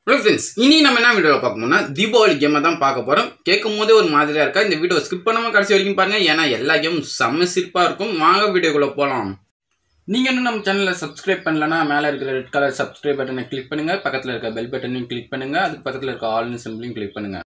hello friends இனி நம்ம என்ன வீடியோவில் பார்க்க போனா தீபாவளி கேமை தான் பார்க்க போகிறோம் கேட்கும் போதே ஒரு மாதிரியாக இருக்கா இந்த வீடியோ ஸ்கிப் பண்ணாமல் கடைசி வரைக்கும் பாருங்க ஏன்னா எல்லா கேமும் செம்ம சிறப்பாக இருக்கும் வாங்க வீடியோக்குள்ளே போகலாம் நீங்கள் இன்னும் நம்ம சேனலில் சப்ஸ்கிரைப் பண்ணலன்னா மேலே இருக்கிற ரெட் கலர் சப்ஸ்கிரைப் பட்டனை கிளிக் பண்ணுங்க பக்கத்தில் இருக்க பெல் பட்டனையும் கிளிக் பண்ணுங்க அதுக்கு பக்கத்தில் இருக்க ஆல்னு சிம்பிளையும் கிளிக் பண்ணுங்க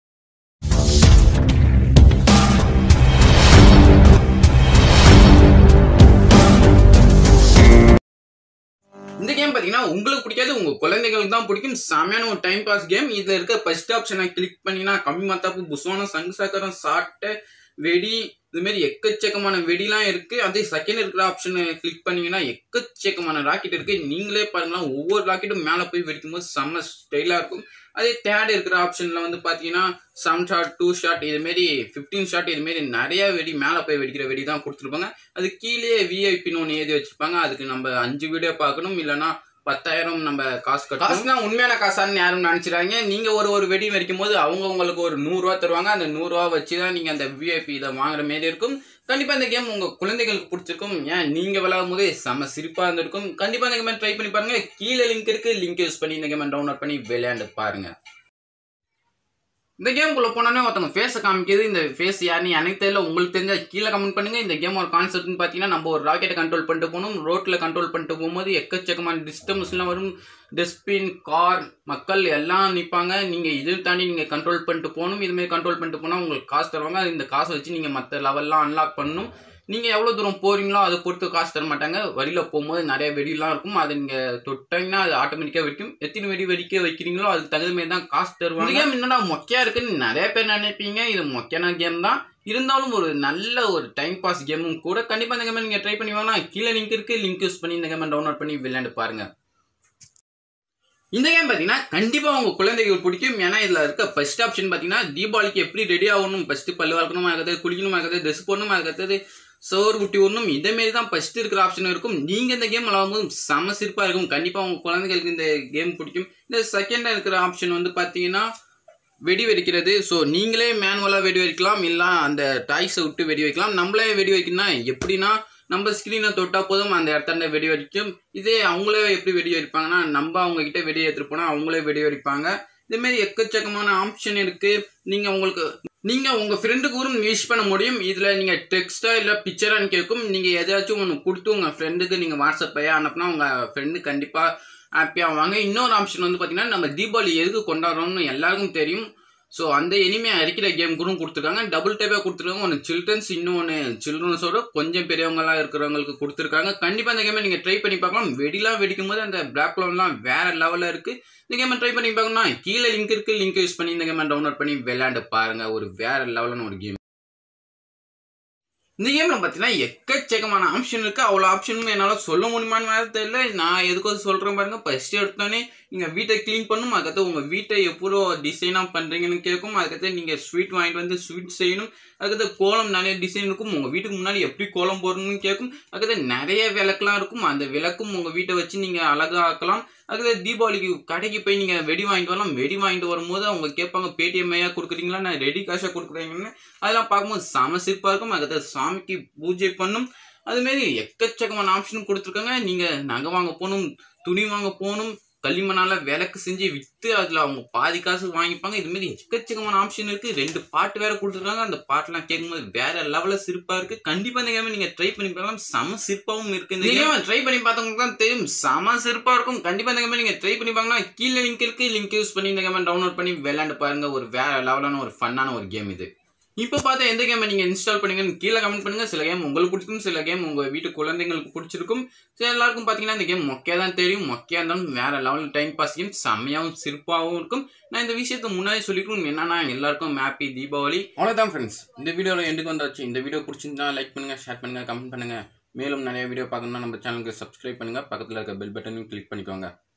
இந்த கேம் பார்த்தீங்கன்னா உங்களுக்கு பிடிக்காது உங்கள் குழந்தைகளுக்கு தான் பிடிக்கும் செமையான ஒரு டைம் பாஸ் கேம் இதில் இருக்க ஃபர்ஸ்ட் ஆப்ஷனை கிளிக் பண்ணினா கம்மி மத்தாப்பு புஸ்வானம் சங்கு சக்கரம் சாட்டை வெடி இதுமாரி எக்கச்சக்கமான வெடிலாம் இருக்கு அதே செகண்ட் இருக்கிற ஆப்ஷனை கிளிக் பண்ணீங்கன்னா எக்கச்சக்கமான ராக்கெட் இருக்கு நீங்களே பாருங்களேன் ஒவ்வொரு ராக்கெட்டும் மேலே போய் வெடிக்கும் போது செம்ம ஸ்டைலாக இருக்கும் அதே தேர்ட் இருக்கிற ஆப்ஷனில் வந்து பார்த்தீங்கன்னா செவன் ஷாட் டூ ஷாட் இதுமாரி ஃபிஃப்டீன் ஷாட் இதுமாரி நிறைய வெடி மேலே போய் வெடிக்கிற வெடி தான் கொடுத்துருப்பாங்க அது கீழே விஐபின்னு ஒன்று எழுதி வச்சிருப்பாங்க அதுக்கு நம்ம அஞ்சு வீடியோ பார்க்கணும் இல்லைன்னா பத்தாயிரம் நம்ம காசு கட்டணும் காசுனா உண்மையான காசான்னு யாரும் நினச்சிடாங்க நீங்கள் ஒரு ஒரு வெடி வெடிக்கும் போது அவங்க உங்களுக்கு ஒரு நூறுரூவா தருவாங்க அந்த நூறுரூவா வச்சு தான் நீங்கள் அந்த விஐபி இதை வாங்குற மாரி இருக்கும் கண்டிப்பாக இந்த கேம் உங்கள் குழந்தைகளுக்கு பிடிச்சிருக்கும் ஏன் நீங்கள் விளாடும் போதே செம்ம சிரிப்பாக இருந்திருக்கும் கண்டிப்பாக இந்த கேம் ட்ரை பண்ணி பாருங்க கீழே லிங்க் இருக்குது லிங்க் யூஸ் பண்ணி இந்த கேமை டவுன்லோட் பண்ணி விளையாண்டு பாருங்க இந்த கேமுக்குள்ள போனோடனே ஒருத்தவங்க ஃபேஸை காமிக்கிறது இந்த ஃபேஸ் யாருன்னு எனக்கு தெரியல உங்களுக்கு தெரிஞ்சா கீழே கமெண்ட் பண்ணுங்க இந்த கேம் ஒரு கான்செப்ட்னு பார்த்தீங்கன்னா நம்ம ஒரு ராக்கெட்டை கண்ட்ரோல் பண்ணிட்டு போகணும் ரோட்டில் கண்ட்ரோல் பண்ணிட்டு போகும்போது எக்கச்சக்கமான டிஸ்டர்பன்ஸ்லாம் வரும் டஸ்ட்பின் கார் மக்கள் எல்லாம் நிற்பாங்க நீங்கள் இதையும் தாண்டி நீங்கள் கண்ட்ரோல் பண்ணிட்டு போகணும் இதுமாரி கண்ட்ரோல் பண்ணிட்டு போனால் உங்களுக்கு காசு தருவாங்க இந்த காசை வச்சு நீங்கள் மற்ற லெவல்லாம் அன்லாக் பண்ணணும் நீங்கள் எவ்வளோ தூரம் போகிறீங்களோ அதை பொறுத்து காசு தர மாட்டாங்க வழியில் போகும்போது நிறைய வெடிலாம் இருக்கும் அதை நீங்கள் தொட்டிங்கன்னா அது ஆட்டோமேட்டிக்காக வெடிக்கும் எத்தனை வெடி வெடிக்க வைக்கிறீங்களோ அதுக்கு தகுந்த மாதிரி தான் காசு தருவாங்க கேம் என்னடா மொக்கையா இருக்குன்னு நிறைய பேர் நினைப்பீங்க இது மொக்கையான கேம் தான் இருந்தாலும் ஒரு நல்ல ஒரு டைம் பாஸ் கேமும் கூட கண்டிப்பாக இந்த கேமை நீங்கள் ட்ரை பண்ணி வாங்க கீழே லிங்க் இருக்குது லிங்க் யூஸ் பண்ணி இந்த கேமை டவுன்லோட் பண்ணி விளையாண்டு பாருங்க இந்த கேம் பார்த்தீங்கன்னா கண்டிப்பாக உங்கள் குழந்தைகள் பிடிக்கும் ஏன்னா இதில் இருக்க ஃபர்ஸ்ட் ஆப்ஷன் பார்த்தீங்கன்னா தீபாவளிக்கு எப்படி ரெடி ஆகணும் ஃபஸ்ட்டு பல்லு வளர்க்கணுமா இருக்கிறது குளிக்கணுமா இருக்கிறது ட்ரெஸ் போடணுமா இருக்கிறது சோறு குட்டி ஒன்றும் இதேமாரி தான் ஃபஸ்ட்டு இருக்கிற ஆப்ஷன் இருக்கும் நீங்கள் இந்த கேம் விளாடும்போது செம சிறப்பாக இருக்கும் கண்டிப்பாக உங்கள் குழந்தைகளுக்கு இந்த கேம் பிடிக்கும் இந்த செகண்டாக இருக்கிற ஆப்ஷன் வந்து பார்த்தீங்கன்னா வெடி வெடிக்கிறது ஸோ நீங்களே மேனுவலாக வெடி வெடிக்கலாம் இல்லை அந்த டாய்ஸை விட்டு வெடி வைக்கலாம் நம்மளே வெடி வைக்கணும்னா எப்படின்னா நம்ம ஸ்க்ரீனை தொட்டால் போதும் அந்த இடத்தாண்ட வெடி வெடிக்கும் இதே அவங்களே எப்படி வெடி வெடிப்பாங்கன்னா நம்ம அவங்க கிட்ட வெடி எடுத்துட்டு போனால் அவங்களே வெடி வெடிப்பாங்க இதேமாரி எக்கச்சக்கமான ஆப்ஷன் இருக்குது நீங்கள் உங்களுக்கு நீங்கள் உங்கள் ஃப்ரெண்டுக்கு கூட யூஸ் பண்ண முடியும் இதில் நீங்கள் டெக்ஸ்ட்டாக இல்லை பிக்சரான்னு கேட்கும் நீங்கள் எதாச்சும் ஒன்று கொடுத்து உங்கள் ஃப்ரெண்டுக்கு நீங்கள் வாட்ஸ்அப் பையா அனுப்புனா உங்கள் ஃப்ரெண்டு கண்டிப்பாக ஹாப்பியாக ஆவாங்க இன்னொரு ஆப்ஷன் வந்து பார்த்தீங்கன்னா நம்ம தீபாவளி எதுக்கு கொண்டாடுறோம்னு எல்லாருக்கும் தெரியும் ஸோ அந்த இனிமே அடிக்கிற கேம் கூட கொடுத்துருக்காங்க டபுள் டைப்பாக கொடுத்துருக்காங்க ஒன்று சில்ட்ரன்ஸ் இன்னொன்று சில்ட்ரன்ஸோட கொஞ்சம் பெரியவங்களாம் இருக்கிறவங்களுக்கு கொடுத்துருக்காங்க கண்டிப்பாக இந்த கேமை நீங்கள் ட்ரை பண்ணி பார்க்கலாம் வெடிலாம் வெடிக்கும் போது அந்த பிளாக் க்ளவுன்லாம் வேற லெவலில் இருக்குது இந்த கேமை ட்ரை பண்ணி பார்க்கணும்னா கீழே லிங்க் இருக்குது லிங்க் யூஸ் பண்ணி இந்த கேமை டவுன்லோட் பண்ணி விளையாண்டு பாருங்க ஒரு வேற லெவலான ஒரு கேம் இந்த கேமில் பார்த்தீங்கன்னா எக்கச்சக்கமான ஆப்ஷன் இருக்குது அவ்வளோ ஆப்ஷனும் என்னால் சொல்ல முடியுமான்னு வேறு தெரியல நான் எதுக்கும் சொல்கிறேன் பாருங்க ஃபஸ்ட்டு எடுத்தோடனே நீங்கள் வீட்டை க்ளீன் பண்ணும் அதுக்கடுத்து உங்கள் வீட்டை எவ்வளோ டிசைனாக பண்ணுறீங்கன்னு கேட்கும் அதுக்கடுத்து நீங்கள் ஸ்வீட் வாங்கிட்டு வந்து ஸ்வீட் செய்யணும் அதுக்கடுத்து கோலம் நிறைய டிசைன் இருக்கும் உங்கள் வீட்டுக்கு முன்னாடி எப்படி கோலம் போடணும்னு கேட்கும் அதுக்கடுத்து நிறைய விளக்குலாம் இருக்கும் அந்த விளக்கும் உங்கள் வீட்டை வச்சு நீங்கள் அழகாக ஆக்கலாம் அதுக்கடுத்து தீபாவளிக்கு கடைக்கு போய் நீங்கள் வெடி வாங்கிட்டு வரலாம் வெடி வாங்கிட்டு வரும்போது அவங்க கேட்பாங்க பேடிஎம் ஐயா கொடுக்குறீங்களா நான் ரெடி காஷாக கொடுக்குறீங்கன்னு அதெல்லாம் பார்க்கும்போது செம சிறப்பாக இருக்கும் அதுக்கடுத்து சாமிக்கு பூஜை பண்ணும் அதுமாரி எக்கச்சக்கமான ஆப்ஷன் கொடுத்துருக்காங்க நீங்கள் நகை வாங்க போகணும் துணி வாங்க போகணும் களிமண்ணால விளக்கு செஞ்சு விற்று அதில் அவங்க பாதி காசு வாங்கிப்பாங்க இதுமாரி எக்கச்சக்கமான ஆப்ஷன் இருக்குது ரெண்டு பாட்டு வேற கொடுத்துருக்காங்க அந்த பாட்டெலாம் கேட்கும்போது வேற லெவலில் சிறப்பாக இருக்குது கண்டிப்பாக இந்த கேமை நீங்கள் ட்ரை பண்ணி பார்க்கலாம் செம சிறப்பாகவும் இருக்குது இந்த கேமை ட்ரை பண்ணி பார்த்தவங்களுக்கு தான் தெரியும் செம சிறப்பாக இருக்கும் கண்டிப்பாக இந்த கேமை நீங்கள் ட்ரை பண்ணி பார்க்கலாம் கீழே லிங்க் இருக்குது லிங்க் யூஸ் பண்ணி இந்த கேமை டவுன்லோட் பண்ணி விளையாண்டு பாருங்க ஒரு வேற லெவலான ஒரு ஃபன்னான ஒரு கேம் இது இப்போ பார்த்தா எந்த கேமை நீங்கள் இன்ஸ்டால் பண்ணீங்கன்னு கீழே கமெண்ட் பண்ணுங்கள் சில கேம் உங்களுக்கு பிடிக்கும் சில கேம் உங்கள் வீட்டு குழந்தைங்களுக்கு பிடிச்சிருக்கும் சில எல்லாருக்கும் பார்த்தீங்கன்னா இந்த கேம் மொக்கையாக தான் தெரியும் மொக்கையாக இருந்தாலும் வேற லெவல் டைம் பாஸ் கேம் செம்மையாகவும் சிறப்பாகவும் இருக்கும் நான் இந்த விஷயத்த முன்னாடி சொல்லிக்கணும் என்னன்னா எல்லாருக்கும் ஹாப்பி தீபாவளி அவ்வளோதான் ஃப்ரெண்ட்ஸ் இந்த வீடியோவில் எண்டுக்கு வந்தாச்சு இந்த வீடியோ பிடிச்சிருந்தா லைக் பண்ணுங்கள் ஷேர் பண்ணுங்கள் கமெண்ட் பண்ணுங்கள் மேலும் நிறைய வீடியோ பார்க்கணும்னா நம்ம சேனலுக்கு சப்ஸ்கிரைப் பண்ணுங்கள் பக்கத்தில் இருக்க பெல் பட்டனையும் கிளிக் பண்ணிக்கோங்க